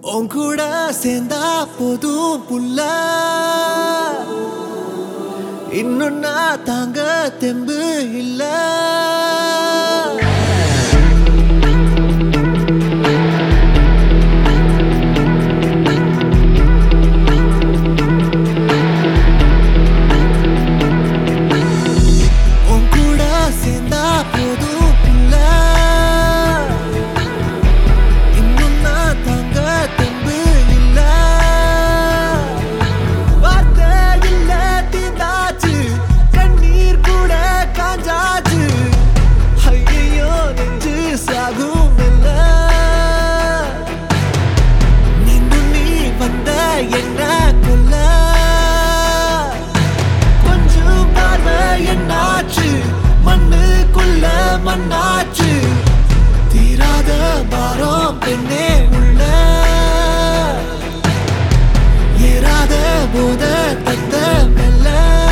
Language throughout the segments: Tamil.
உன் கூட சேர்ந்தா போதும் புல்ல இன்னும் நான் தாங்க தெம்பு இல்ல உன் கூட சேர்ந்தா போதும் புல்ல இன்னும் நான் தாங்க தெம்பு இல்ல வார்த்தை இல்ல தீந்தாச்சு கண்ணீர் கூட காஞ்சாச்சு ஐயோ நெஞ்சு சாகும் இல்ல மீண்டும் நீ வந்த என்ன கொல்ல கொஞ்சம் பார்வை என்னாச்சு மண்ணுக்குள்ள மண்ணாச்சு தீராத பாரம் பெண்ணே உள்ள ஏறாத போத தத்த மெல்ல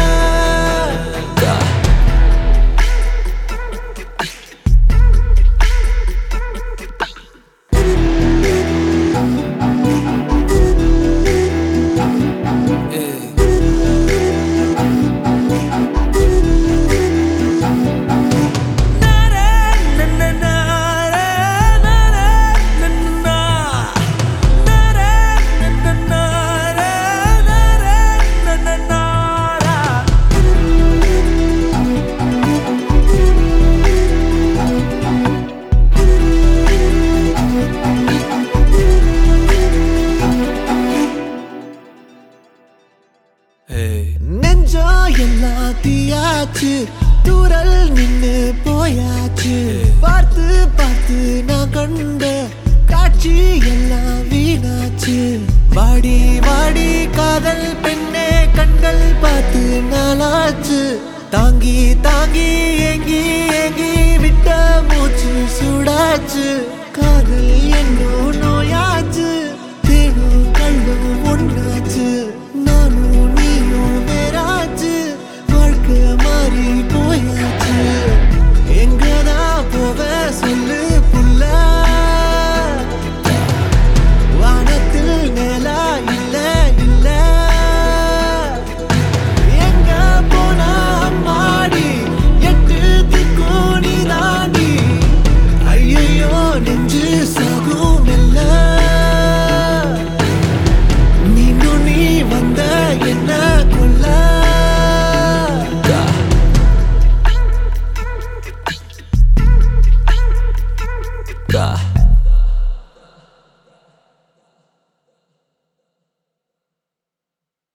நெஞ்சம் எல்லாம் தீயாச்சு தூரல் நின்னு போயாச்சு பார்த்து பார்த்து நான் கண்ட காட்சி எல்லாம் வீணாச்சு வாடி வாடி காதல் பெண்ணே கண்கள் பார்த்து நாளாச்சு தாங்கி தாங்கி ஏங்கி ஏங்கி விட்ட மூச்சு சூடாச்சு காதல் என்னும் நோயாச்சு தேனும் கள்ளும் ஒன்னாச்சு நானும் நீயும் வேறாச்சு வாழ்க்கை மாறி போயாச்சு எங்கதான் போவ சொல்லு புள்ள வானத்தில் நிலா இல்ல இல்ல எங்க போனா அம்மாடி எட்டு திக்கும் நீ தாண்டி ஐயையோ நெஞ்சு சாகும் இல்ல நீனும் நீ வந்த என்ன கொல்ல Da.